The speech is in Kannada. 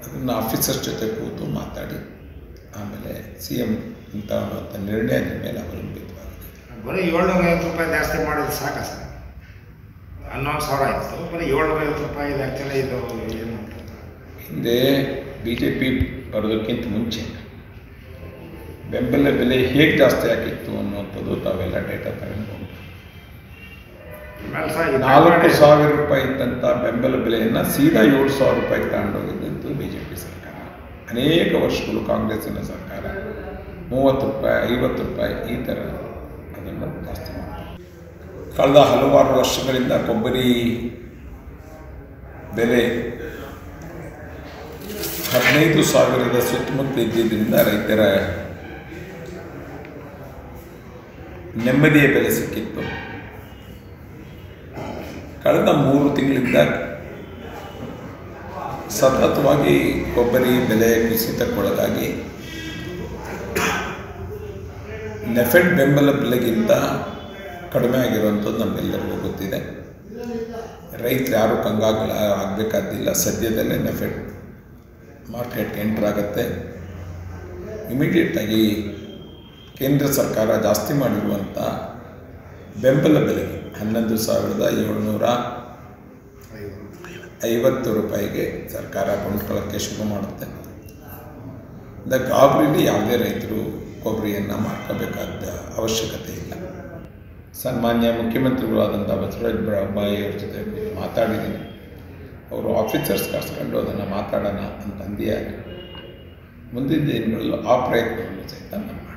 ಅದನ್ನು ಆಫೀಸರ್ ಜೊತೆ ಕೂತು ಮಾತಾಡಿ ಆಮೇಲೆ ಸಿ ಎಮ್ ಅಂತ ಅಂತ ನಿರ್ಣಯದ ಮೇಲೆ ಅವಲಂಬಿತವಾಗಿದೆ ಬರೀ ಏಳ್ನೂರ ಐವತ್ತು ರೂಪಾಯಿ ಜಾಸ್ತಿ ಮಾಡಿದ್ರೆ ಸಾಕ ಸರ್ ಹನ್ನೊಂದು ಸಾವಿರ ಆಯಿತು ಬರೀ ಏಳ್ನೂರ ಐವತ್ತು ರೂಪಾಯಿ ಇದು ಆ್ಯಕ್ಚುಲಿ ಇದು ಏನು ಹಿಂದೆ ಬಿ ಜೆ ಪಿ ಬರೋದಕ್ಕಿಂತ ಮುಂಚೆ ಬೆಂಬಲ ಬೆಲೆ ಹೇಗೆ ಜಾಸ್ತಿ ಆಗಿತ್ತು ಅನ್ನುವಂಥದ್ದು ತಾವೆಲ್ಲ ಡೇಟಾ ತಗೊಂಡು ಆಮೇಲೆ ಸರ್ ಈ ನಾಲ್ಕು ದಯಮಾಡಿ- ಸಾವಿರ ರೂಪಾಯಿ ಇದ್ದಂಥ ಬೆಂಬಲ ಬೆಲೆಯನ್ನು ಸೀದಾ ಏಳು ಸಾವಿರ ರೂಪಾಯಿ ತಗೊಂಡೋಗಿದ್ದು ಬಿ ಜೆ ಪಿ ಸರ್ಕಾರ ಅನೇಕ ವರ್ಷಗಳು ಕಾಂಗ್ರೆಸ್ಸಿನ ಸರ್ಕಾರ ಮೂವತ್ತು ರೂಪಾಯಿ ಐವತ್ತು ರೂಪಾಯಿ ಈ ಥರ ಅದನ್ನು ಜಾಸ್ತಿ ಮಾಡ್ತಾರೆ ಕಳೆದ ಹಲವಾರು ವರ್ಷಗಳಿಂದ ಕೊಬ್ಬರಿ ಬೆಲೆ ಹದಿನೈದು ಸಾವಿರದ ಸುತ್ತಮುತ್ತ ಇದ್ದಿದ್ದರಿಂದ ರೈತರ ನೆಮ್ಮದಿಯ ಬೆಲೆ ಸಿಕ್ಕಿತ್ತು ಕಳೆದ ಮೂರು ತಿಂಗಳಿಂದ ಸತತವಾಗಿ ಕೊಬ್ಬರಿ ಬೆಲೆ ಕುಸಿತಕ್ಕೊಳಗಾಗಿ ನೆಫೆಡ್ ಬೆಂಬಲ ಬೆಲೆಗಿಂತ ಕಡಿಮೆ ಆಗಿರುವಂಥದ್ದು ನಮ್ಮೆಲ್ಲರಿಗೂ ಗೊತ್ತಿದೆ ರೈತರು ಯಾರೂ ಕಂಗಾಗಲ ಆಗಬೇಕಾದಿಲ್ಲ ಸದ್ಯದಲ್ಲೇ ನೆಫೆಡ್ ಮಾರ್ಕೆಟ್ಗೆ ಎಂಟ್ರ್ ಆಗುತ್ತೆ ಇಮಿಡಿಯೇಟಾಗಿ ಕೇಂದ್ರ ಸರ್ಕಾರ ಜಾಸ್ತಿ ಮಾಡಿರುವಂಥ ಬೆಂಬಲ ಬೆಲೆಗೆ ಹನ್ನೊಂದು ಸಾವಿರದ ಏಳ್ನೂರ ಐವತ್ತು ರೂಪಾಯಿಗೆ ಸರ್ಕಾರ ಕೊಂಡ್ಕೊಳ್ಳೋಕ್ಕೆ ಶುರು ಮಾಡುತ್ತೆ ದ ಗಾಬರಿಲಿ ಯಾವುದೇ ರೈತರು ಕೊಬ್ಬರಿಯನ್ನು ಮಾರ್ಕೋಬೇಕಾದ ಅವಶ್ಯಕತೆ ಇಲ್ಲ ಸನ್ಮಾನ್ಯ ಮುಖ್ಯಮಂತ್ರಿಗಳು ಆದಂಥ ಬಸವರಾಜ ಬೊಮ್ಮಾಯಿ ಅವ್ರ ಜೊತೆ ಮಾತಾಡಿದ್ದೀನಿ ಅವರು ಆಫೀಸರ್ಸ್ ಕರ್ಸ್ಕೊಂಡು ಅದನ್ನು ಮಾತಾಡೋಣ ಅಂತ ಅಂದಿಯಾಗಿ ಮುಂದಿನ ದಿನಗಳಲ್ಲೂ ಆ ಪ್ರಯತ್ನವನ್ನು ಸಹಿತ ನಾನು ಮಾಡ್ತೀನಿ.